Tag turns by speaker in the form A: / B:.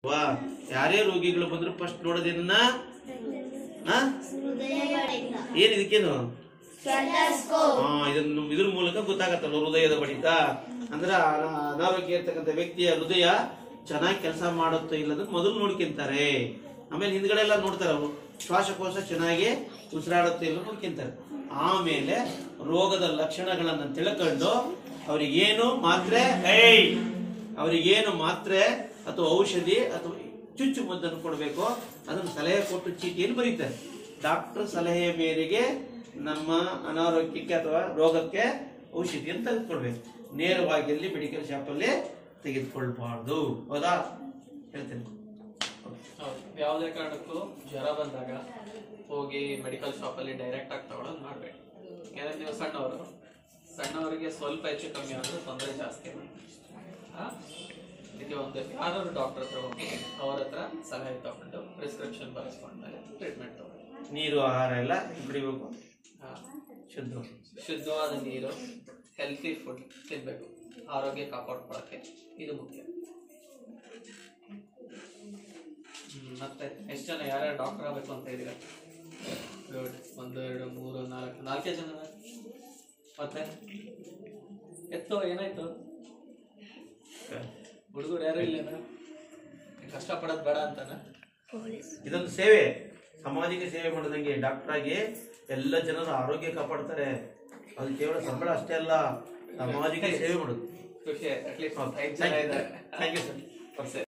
A: ವಾ ಯಾರೇ ರೋಗಿಗಳು ಬಂದ್ರು ಫಸ್ಟ್ ನೋಡೋದೇನ ಏನ್ ಇದಕ್ಕೇನು ಹಾ ಇದನ್ನು ಇದ್ರ ಮೂಲಕ ಗೊತ್ತಾಗತ್ತಲ್ಲ ಹೃದಯದ ಬಡಿತ ಅಂದ್ರೆ ಅನ- ಅನಾರೋಗ್ಯ ಇರ್ತಕ್ಕಂಥ ವ್ಯಕ್ತಿಯ ಹೃದಯ ಚೆನ್ನಾಗಿ ಕೆಲಸ ಮಾಡುತ್ತೋ ಇಲ್ಲದ ಮೊದಲು ನೋಡ್ಕೊಂತಾರೆ ಆಮೇಲೆ ಹಿಂದ್ಗಡೆ ಎಲ್ಲ ನೋಡ್ತಾರೆ ಅವರು ಶ್ವಾಸಕೋಶ ಚೆನ್ನಾಗಿ ಉಸಿರಾಡುತ್ತೋ ಇಲ್ಲ ನೋಡ್ಕೊಂತಾರೆ ಆಮೇಲೆ ರೋಗದ ಲಕ್ಷಣಗಳನ್ನ ತಿಳ್ಕೊಂಡು ಅವ್ರಿಗೇನು ಮಾತ್ರೆ ಏಯ್ ಅವ್ರಿಗೇನು ಮಾತ್ರೆ ಅಥವಾ ಔಷಧಿ ಅಥವಾ ಚುಚ್ಚು ಮದ್ದನ್ನು ಕೊಡಬೇಕು ಅದನ್ನು ಸಲಹೆ ಕೊಟ್ಟು ಚೀಟಿಯನ್ನು ಬರೀತಾರೆ ಡಾಕ್ಟರ್ ಸಲಹೆಯ ಮೇರೆಗೆ ನಮ್ಮ ಅನಾರೋಗ್ಯಕ್ಕೆ ಅಥವಾ ರೋಗಕ್ಕೆ ಔಷಧಿಯನ್ನು ತೆಗೆದುಕೊಳ್ಬೇಕು ನೇರವಾಗಿ ಅಲ್ಲಿ ಮೆಡಿಕಲ್ ಶಾಪಲ್ಲಿ ತೆಗೆದುಕೊಳ್ಬಾರ್ದು ಹೌದಾ ಹೇಳ್ತೇನೆ
B: ಹೌದು ಯಾವುದೇ ಕಾರಣಕ್ಕೂ ಜ್ವರ ಬಂದಾಗ ಹೋಗಿ ಮೆಡಿಕಲ್ ಶಾಪಲ್ಲಿ ಡೈರೆಕ್ಟ್ ಆಗಿ ತಗೊಳೋದು ಮಾಡ್ಬೇಕು ಯಾಕಂದ್ರೆ ನೀವು ಸಣ್ಣವರು ಸಣ್ಣವರಿಗೆ ಸ್ವಲ್ಪ ಹೆಚ್ಚು ಕಮ್ಮಿ ಆದ್ರೂ ತೊಂದರೆ ಜಾಸ್ತಿ ಆ? ಇದಕ್ಕೆ ಒಂದು ಯಾರಾದ್ರು ಡಾಕ್ಟರ್ ಹತ್ರ ಹೋಗಿ ಅವ್ರ ಹತ್ರ ಸಲಹೆ ತಗೊಂಡು ಪ್ರಿಸ್ಕ್ರಿಪ್ಷನ್ ಬರೆಸ್ಕೊಂಡ್ಮೇಲೆ ಟ್ರೀಟ್ಮೆಂಟ್ ತಗೊಳ್ಳಿ
A: ನೀರು ಆಹಾರ ಎಲ್ಲ ಕುಡಿಬೇಕು
B: ಆ,
A: ಶುದ್ಧ
B: ಶುದ್ಧವಾದ ನೀರು ಹೆಲ್ತಿ ಫುಡ್ ತಿನ್ಬೇಕು ಆರೋಗ್ಯ ಕಾಪಾಡ್ಕೊಳಕ್ಕೆ ಇದು ಮುಖ್ಯ ಹ್ಮ್, ಮತ್ತೆ ಎಷ್ಟು ಜನ ಯಾರ್ಯಾರು ಡಾಕ್ಟರ್ ಆಗಬೇಕು ಅಂತ ಇದ್ದೀರಾ ಗುಡ್ ಒಂದು ಎರಡು ಮೂರು ನಾಲ್ಕು ನಾಲ್ಕೇ ಜನ ಮತ್ತೆ ಎತ್ತೋ ಏನಾಯ್ತು ಹುಡುಗರು ಯಾರು ಇಲ್ಲ ಕಷ್ಟಪಡೋದು ಬೇಡ ಅಂತಾನ
A: ಇದೊಂದು ಸೇವೆ ಸಾಮಾಜಿಕ ಸೇವೆ ಮಾಡೋದಂಗೆ ಡಾಕ್ಟರ್ ಆಗಿ ಎಲ್ಲ ಜನರ ಆರೋಗ್ಯ ಕಾಪಾಡ್ತಾರೆ ಅದು ಕೇವಲ ಸಂಬಳ ಅಷ್ಟೇ ಅಲ್ಲ ಸಾಮಾಜಿಕ ಸೇವೆ ಮಾಡೋದು
B: ಖುಷಿ ಆಯ್ತು ಅಟ್ಲೀಸ್ಟ್ ಐದು ಜನ
A: ಥ್ಯಾಂಕ್
B: ಇದ್ದಾರೆ
A: ಯು ಸರ್